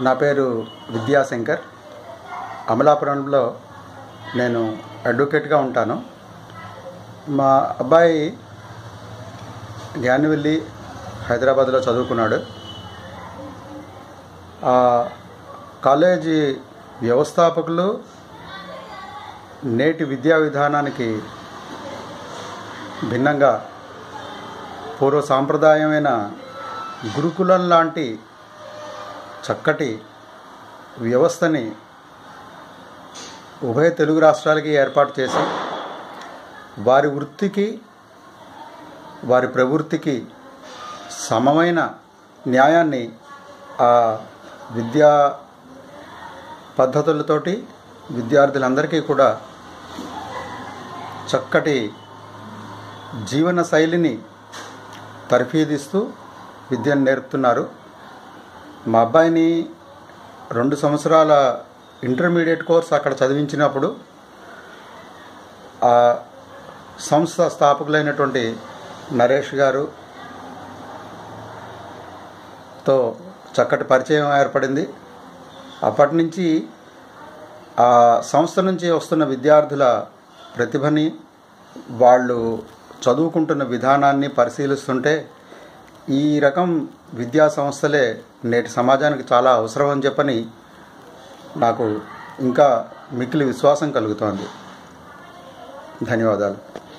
నా పేరు విద్యాశంకర్ అమలాపురంలో నేను అడ్వకేట్గా ఉంటాను మా అబ్బాయి జ్ఞానవెల్లి హైదరాబాద్లో చదువుకున్నాడు ఆ కాలేజీ వ్యవస్థాపకులు నేటి విద్యా విధానానికి భిన్నంగా పూర్వ సాంప్రదాయమైన గురుకులం లాంటి చక్కటి వ్యవస్థని ఉభయ తెలుగు రాష్ట్రాలకి ఏర్పాటు చేసి వారి వృత్తికి వారి ప్రవృత్తికి సమమైన న్యాయాన్ని ఆ విద్యా పద్ధతులతోటి విద్యార్థులందరికీ కూడా చక్కటి జీవన శైలిని తర్ఫీదిస్తూ విద్యను నేర్పుతున్నారు మా అబ్బాయిని రెండు సంవత్సరాల ఇంటర్మీడియట్ కోర్స్ అక్కడ చదివించినప్పుడు ఆ సంస్థ స్థాపకులైనటువంటి నరేష్ గారు తో చక్కటి పరిచయం ఏర్పడింది అప్పటి నుంచి ఆ సంస్థ నుంచి వస్తున్న విద్యార్థుల ప్రతిభని వాళ్ళు చదువుకుంటున్న విధానాన్ని పరిశీలిస్తుంటే ఈ రకం విద్యా సంస్థలే నేటి సమాజానికి చాలా అవసరం అని చెప్పని నాకు ఇంకా మిక్కిలి విశ్వాసం కలుగుతోంది ధన్యవాదాలు